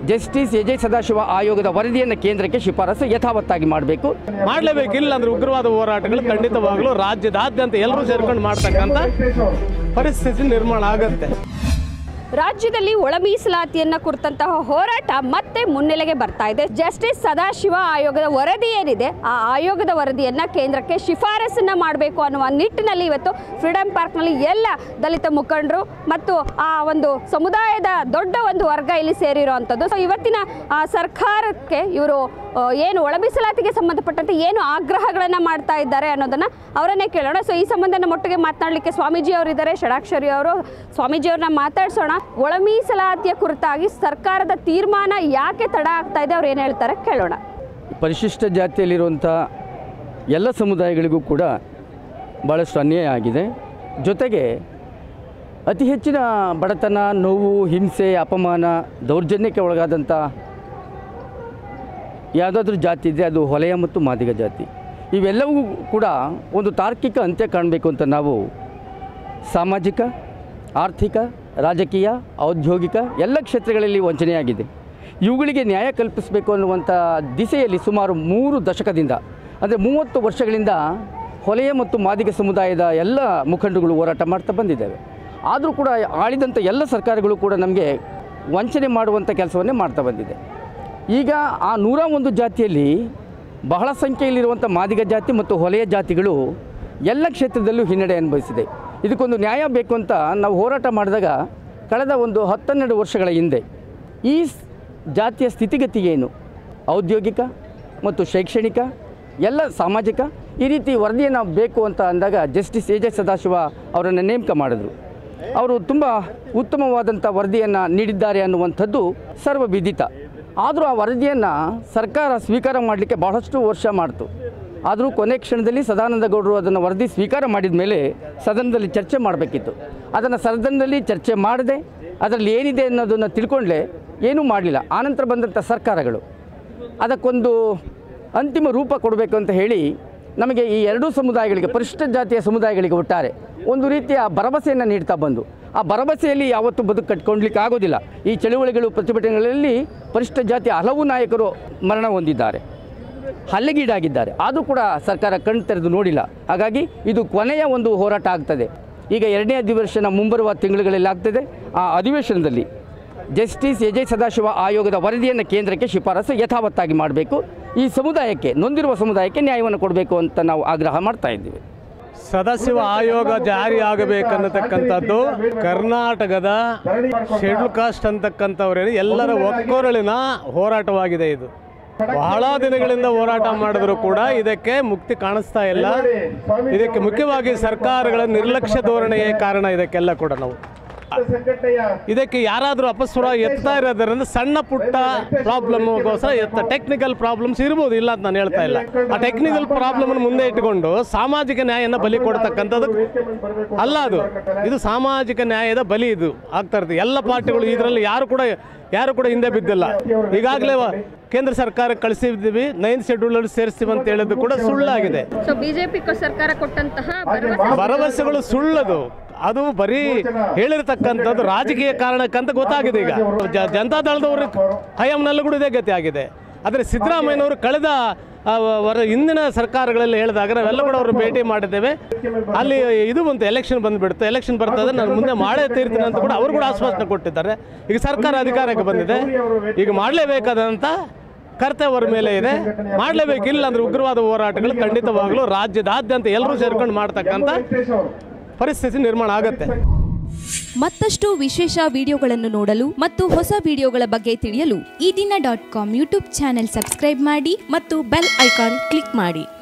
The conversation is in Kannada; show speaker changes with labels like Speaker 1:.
Speaker 1: ಜಸ್ಟಿಸ್ ಎಜೆ ಸದಾಶಿವ ಆಯೋಗದ ವರದಿಯನ್ನು ಕೇಂದ್ರಕ್ಕೆ ಶಿಫಾರಸು ಯಥಾವತ್ತಾಗಿ ಮಾಡಬೇಕು
Speaker 2: ಮಾಡಲೇಬೇಕು ಇಲ್ಲ ಅಂದ್ರೆ ಉಗ್ರವಾದ ಹೋರಾಟಗಳು ಖಂಡಿತವಾಗಲೂ ರಾಜ್ಯದಾದ್ಯಂತ ಎಲ್ಲರೂ ಸೇರ್ಕೊಂಡು ಮಾಡ್ತಕ್ಕಂಥ ಪರಿಸ್ಥಿತಿ ನಿರ್ಮಾಣ ಆಗುತ್ತೆ
Speaker 3: ರಾಜ್ಯದಲ್ಲಿ ಒಳ ಮೀಸಲಾತಿಯನ್ನ ಕುರಿತಂತಹ ಹೋರಾಟ ಮತ್ತೆ ಮುನ್ನೆಲೆಗೆ ಬರ್ತಾ ಇದೆ ಜಸ್ಟಿಸ್ ಸದಾಶಿವ ಆಯೋಗದ ವರದಿ ಏನಿದೆ ಆ ಆಯೋಗದ ವರದಿಯನ್ನ ಕೇಂದ್ರಕ್ಕೆ ಶಿಫಾರಸನ್ನ ಮಾಡಬೇಕು ಅನ್ನುವ ನಿಟ್ಟಿನಲ್ಲಿ ಇವತ್ತು ಫ್ರೀಡಂ ಪಾರ್ಕ್ನಲ್ಲಿ ಎಲ್ಲ ದಲಿತ ಮುಖಂಡರು ಮತ್ತು ಆ ಒಂದು ಸಮುದಾಯದ ದೊಡ್ಡ ಒಂದು ವರ್ಗ ಇಲ್ಲಿ ಸೇರಿರುವಂಥದ್ದು ಸೊ ಇವತ್ತಿನ ಆ, ಸರ್ಕಾರಕ್ಕೆ ಇವರು ಆ, ಏನು ಒಳ ಮೀಸಲಾತಿಗೆ ಸಂಬಂಧಪಟ್ಟಂತೆ ಏನು ಆಗ್ರಹಗಳನ್ನು ಮಾಡ್ತಾ ಇದ್ದಾರೆ ಅನ್ನೋದನ್ನ ಅವರನ್ನೇ ಕೇಳೋಣ ಸೊ ಈ ಸಂಬಂಧ ನಮ್ಮೊಟ್ಟಿಗೆ ಮಾತನಾಡಲಿಕ್ಕೆ ಸ್ವಾಮೀಜಿ ಅವರಿದ್ದಾರೆ ಷಡಾಕ್ಷರಿ ಅವರು ಸ್ವಾಮೀಜಿ ಅವ್ರನ್ನ ಮಾತಾಡ್ಸೋಣ ಒಳ ಮೀಸಲಾತಿಯ ಕುರಿತಾಗಿ ಸರ್ಕಾರದ ತೀರ್ಮಾನ ಯಾಕೆ ತಡ ಆಗ್ತಾ ಇದೆ ಅವ್ರು ಏನು ಹೇಳ್ತಾರೆ ಕೇಳೋಣ
Speaker 1: ಪರಿಶಿಷ್ಟ ಜಾತಿಯಲ್ಲಿರುವಂಥ ಎಲ್ಲ ಸಮುದಾಯಗಳಿಗೂ ಕೂಡ ಭಾಳಷ್ಟು ಅನ್ಯಾಯ ಆಗಿದೆ ಜೊತೆಗೆ ಅತಿ ಹೆಚ್ಚಿನ ಬಡತನ ನೋವು ಹಿಂಸೆ ಅಪಮಾನ ದೌರ್ಜನ್ಯಕ್ಕೆ ಒಳಗಾದಂಥ ಯಾವುದಾದ್ರೂ ಜಾತಿ ಇದೆ ಅದು ಹೊಲೆಯ ಮತ್ತು ಮಾದಿಗ ಜಾತಿ ಇವೆಲ್ಲವೂ ಕೂಡ ಒಂದು ತಾರ್ಕಿಕ ಅಂತ್ಯ ಕಾಣಬೇಕು ಅಂತ ನಾವು ಸಾಮಾಜಿಕ ಆರ್ಥಿಕ ರಾಜಕೀಯ ಔದ್ಯೋಗಿಕ ಎಲ್ಲ ಕ್ಷೇತ್ರಗಳಲ್ಲಿ ವಂಚನೆಯಾಗಿದೆ ಇವುಗಳಿಗೆ ನ್ಯಾಯ ಕಲ್ಪಿಸಬೇಕು ಅನ್ನುವಂಥ ದಿಸೆಯಲ್ಲಿ ಸುಮಾರು ಮೂರು ದಶಕದಿಂದ ಅಂದರೆ ಮೂವತ್ತು ವರ್ಷಗಳಿಂದ ಹೊಲೆಯ ಮತ್ತು ಮಾದಿಗ ಸಮುದಾಯದ ಎಲ್ಲ ಮುಖಂಡರುಗಳು ಹೋರಾಟ ಮಾಡ್ತಾ ಬಂದಿದ್ದೇವೆ ಆದರೂ ಕೂಡ ಆಳಿದಂಥ ಎಲ್ಲ ಸರ್ಕಾರಗಳು ಕೂಡ ನಮಗೆ ವಂಚನೆ ಮಾಡುವಂಥ ಕೆಲಸವನ್ನೇ ಮಾಡ್ತಾ ಬಂದಿದೆ ಈಗ ಆ ನೂರ ಒಂದು ಜಾತಿಯಲ್ಲಿ ಬಹಳ ಸಂಖ್ಯೆಯಲ್ಲಿರುವಂಥ ಮಾದಿಗ ಜಾತಿ ಮತ್ತು ಹೊಲೆಯ ಜಾತಿಗಳು ಎಲ್ಲ ಕ್ಷೇತ್ರದಲ್ಲೂ ಹಿನ್ನಡೆ ಅನುಭವಿಸಿದೆ ಇದಕ್ಕೊಂದು ನ್ಯಾಯ ಬೇಕು ಅಂತ ನಾವು ಹೋರಾಟ ಮಾಡಿದಾಗ ಕಳೆದ ಒಂದು ಹತ್ತೆರಡು ವರ್ಷಗಳ ಹಿಂದೆ ಈ ಸ್- ಜಾತಿಯ ಸ್ಥಿತಿಗತಿ ಏನು ಔದ್ಯೋಗಿಕ ಮತ್ತು ಶೈಕ್ಷಣಿಕ ಎಲ್ಲ ಸಾಮಾಜಿಕ ಈ ರೀತಿ ವರದಿಯನ್ನು ಬೇಕು ಅಂತ ಅಂದಾಗ ಜಸ್ಟಿಸ್ ಎ ಜೆ ಸದಾಶಿವ ಅವರನ್ನು ನೇಮಕ ಮಾಡಿದ್ರು ಅವರು ತುಂಬ ಉತ್ತಮವಾದಂಥ ವರದಿಯನ್ನು ನೀಡಿದ್ದಾರೆ ಅನ್ನುವಂಥದ್ದು ಸರ್ವವಿದಿತ ಆದರೂ ಆ ವರದಿಯನ್ನು ಸರ್ಕಾರ ಸ್ವೀಕಾರ ಮಾಡಲಿಕ್ಕೆ ಬಹಳಷ್ಟು ವರ್ಷ ಮಾಡ್ತು ಆದರೂ ಕೊನೆ ಕ್ಷಣದಲ್ಲಿ ಸದಾನಂದ ಗೌಡರು ಅದನ್ನು ವರದಿ ಸ್ವೀಕಾರ ಮಾಡಿದ ಮೇಲೆ ಸದನದಲ್ಲಿ ಚರ್ಚೆ ಮಾಡಬೇಕಿತ್ತು ಅದನ್ನು ಸದನದಲ್ಲಿ ಚರ್ಚೆ ಮಾಡದೆ ಅದರಲ್ಲಿ ಏನಿದೆ ಅನ್ನೋದನ್ನು ತಿಳ್ಕೊಂಡ್ಲೆ ಏನೂ ಮಾಡಲಿಲ್ಲ ಆನಂತರ ಬಂದಂಥ ಸರ್ಕಾರಗಳು ಅದಕ್ಕೊಂದು ಅಂತಿಮ ರೂಪ ಕೊಡಬೇಕು ಅಂತ ಹೇಳಿ ನಮಗೆ ಈ ಎರಡೂ ಸಮುದಾಯಗಳಿಗೆ ಪರಿಶಿಷ್ಟ ಜಾತಿಯ ಸಮುದಾಯಗಳಿಗೆ ಒಟ್ಟಾರೆ ಒಂದು ರೀತಿಯ ಭರವಸೆಯನ್ನು ನೀಡ್ತಾ ಬಂದು ಆ ಭರವಸೆಯಲ್ಲಿ ಯಾವತ್ತೂ ಬದುಕು ಕಟ್ಕೊಳ್ಲಿಕ್ಕೆ ಆಗೋದಿಲ್ಲ ಈ ಚಳುವಳಿಗಳು ಪ್ರತಿಭಟನೆಗಳಲ್ಲಿ ಪರಿಶಿಷ್ಟ ಜಾತಿಯ ಹಲವು ನಾಯಕರು ಮರಣ ಹೊಂದಿದ್ದಾರೆ ಹಲ್ಲೆಗೀಡಾಗಿದ್ದಾರೆ ಆದರೂ ಕೂಡ ಸರ್ಕಾರ ಕಣ್ಣು ತೆರೆದು ನೋಡಿಲ್ಲ ಹಾಗಾಗಿ ಇದು ಕೊನೆಯ ಒಂದು ಹೋರಾಟ ಆಗ್ತದೆ ಈಗ ಎರಡನೇ ಅಧಿವೇಶನ ಮುಂಬರುವ ತಿಂಗಳುಗಳಲ್ಲಿ ಆಗ್ತದೆ ಆ ಅಧಿವೇಶನದಲ್ಲಿ ಜಸ್ಟಿಸ್ ಎ ಜೆ ಸದಾಶಿವ ಆಯೋಗದ ವರದಿಯನ್ನು ಕೇಂದ್ರಕ್ಕೆ ಶಿಫಾರಸು ಯಥಾವತ್ತಾಗಿ ಮಾಡಬೇಕು ಈ ಸಮುದಾಯಕ್ಕೆ ನೊಂದಿರುವ ಸಮುದಾಯಕ್ಕೆ ನ್ಯಾಯವನ್ನು ಕೊಡಬೇಕು ಅಂತ ನಾವು ಆಗ್ರಹ ಮಾಡ್ತಾ ಇದ್ದೀವಿ
Speaker 2: ಸದಾಶಿವ ಆಯೋಗ ಜಾರಿ ಆಗಬೇಕನ್ನತಕ್ಕಂಥದ್ದು ಕರ್ನಾಟಕದ ಶೆಡ್ಯೂಲ್ ಕಾಸ್ಟ್ ಅಂತಕ್ಕಂಥವ್ರೇನು ಎಲ್ಲರ ಒಕ್ಕೊರಳಿನ ಹೋರಾಟವಾಗಿದೆ ಇದು ಬಹಳ ದಿನಗಳಿಂದ ಹೋರಾಟ ಮಾಡಿದ್ರು ಕೂಡ ಇದಕ್ಕೆ ಮುಕ್ತಿ ಕಾಣಿಸ್ತಾ ಇಲ್ಲ ಇದಕ್ಕೆ ಮುಖ್ಯವಾಗಿ ಸರ್ಕಾರಗಳ ನಿರ್ಲಕ್ಷ್ಯ ಧೋರಣೆಯೇ ಕಾರಣ ಇದಕ್ಕೆಲ್ಲ ಕೂಡ ನಾವು ಇದಕ್ಕೆ ಯಾರಾದರೂ ಅಪಸ್ವರ ಎತ್ತಾ ಇರೋದ್ರಿಂದ ಸಣ್ಣ ಪುಟ್ಟ ಪ್ರಾಬ್ಲಮ್ಗೋಸ್ಕರ ಎತ್ತ ಟೆಕ್ನಿಕಲ್ ಪ್ರಾಬ್ಲಮ್ಸ್ ಇರ್ಬೋದು ಇಲ್ಲ ಅಂತ ನಾನು ಹೇಳ್ತಾ ಇಲ್ಲ ಆ ಟೆಕ್ನಿಕಲ್ ಪ್ರಾಬ್ಲಮ್ ಮುಂದೆ ಇಟ್ಟುಕೊಂಡು ಸಾಮಾಜಿಕ ನ್ಯಾಯನ ಬಲಿ ಕೊಡ್ತಕ್ಕಂಥದ್ದು ಅಲ್ಲ ಅದು ಇದು ಸಾಮಾಜಿಕ ನ್ಯಾಯದ ಬಲಿ ಇದು ಆಗ್ತಾ ಇರ್ತದೆ ಎಲ್ಲ ಪಾರ್ಟಿಗಳು ಇದರಲ್ಲಿ ಯಾರು ಕೂಡ ಯಾರು ಕೂಡ ಹಿಂದೆ ಬಿದ್ದಿಲ್ಲ ಈಗಾಗಲೇ ಕೇಂದ್ರ ಸರ್ಕಾರಕ್ಕೆ ಕಳಿಸಿದ್ದೀವಿ ನೈನ್ ಶೆಡ್ಯೂಲ್ ಸೇರಿಸ್ತೀವಿ ಅಂತ ಹೇಳಿದ್ದು ಕೂಡ ಸುಳ್ಳಾಗಿದೆ
Speaker 3: ಸೊ ಬಿಜೆಪಿ ಸರ್ಕಾರ ಕೊಟ್ಟಂತಹ
Speaker 2: ಭರವಸೆಗಳು ಸುಳ್ಳದು ಅದು ಬರೀ ಹೇಳಿರ್ತಕ್ಕಂಥದ್ದು ರಾಜಕೀಯ ಕಾರಣಕ್ಕಂತ ಗೊತ್ತಾಗಿದೆ ಈಗ ಜ- ಜನತಾ ದಳದವ್ರ ಹಯಾಂನಲ್ಲೂ ಕೂಡ ಇದೇ ಗತಿ ಆಗಿದೆ ಆದರೆ ಸಿದ್ದರಾಮಯ್ಯನವರು ಕಳೆದ ಆ, ವರ ಹಿಂದಿನ ಸರ್ಕಾರಗಳಲ್ಲಿ ಹೇಳಿದಾಗ ನಾವೆಲ್ಲ ಕೂಡ ಅವರು ಭೇಟಿ ಮಾಡಿದ್ದೇವೆ ಅಲ್ಲಿ ಇದು ಬಂತು ಎಲೆಕ್ಷನ್ ಬಂದುಬಿಡ್ತು ಎಲೆಕ್ಷನ್ ಬರ್ತದೆ ನಾನು ಮುಂದೆ ಮಾಡೇ ತೀರ್ತೀನಿ ಅಂತ ಕೂಡ ಅವರು ಕೂಡ ಆಶ್ವಾಸನೆ ಕೊಟ್ಟಿದ್ದಾರೆ ಈಗ ಸರ್ಕಾರ ಅಧಿಕಾರಕ್ಕೆ ಬಂದಿದೆ ಈಗ ಮಾಡಲೇಬೇಕಾದಂಥ ಕರ್ತವ್ಯ ಅವರ ಮೇಲೆ ಇದೆ ಮಾಡಲೇಬೇಕಿಲ್ಲ ಅಂದ್ರೆ ಉಗ್ರವಾದ ಹೋರಾಟಗಳು ಖಂಡಿತವಾಗಲೂ ರಾಜ್ಯದಾದ್ಯಂತ ಎಲ್ಲರೂ ಸೇರ್ಕೊಂಡು ಮಾಡ್ತಕ್ಕಂಥ ಪರಿಸ್ಥಿತಿ ನಿರ್ಮಾಣ ಆಗುತ್ತೆ
Speaker 4: ಮತ್ತಷ್ಟು ವಿಶೇಷ ವಿಡಿಯೋಗಳನ್ನು ನೋಡಲು ಮತ್ತು ಹೊಸ ವಿಡಿಯೋಗಳ ಬಗ್ಗೆ ತಿಳಿಯಲು
Speaker 5: ಈ ದಿನ dot com YouTube channel subscribe ಮಾಡಿ ಮತ್ತು ಬೆಲ್ ಐಕಾನ್ ಕ್ಲಿಕ್ ಮಾಡಿ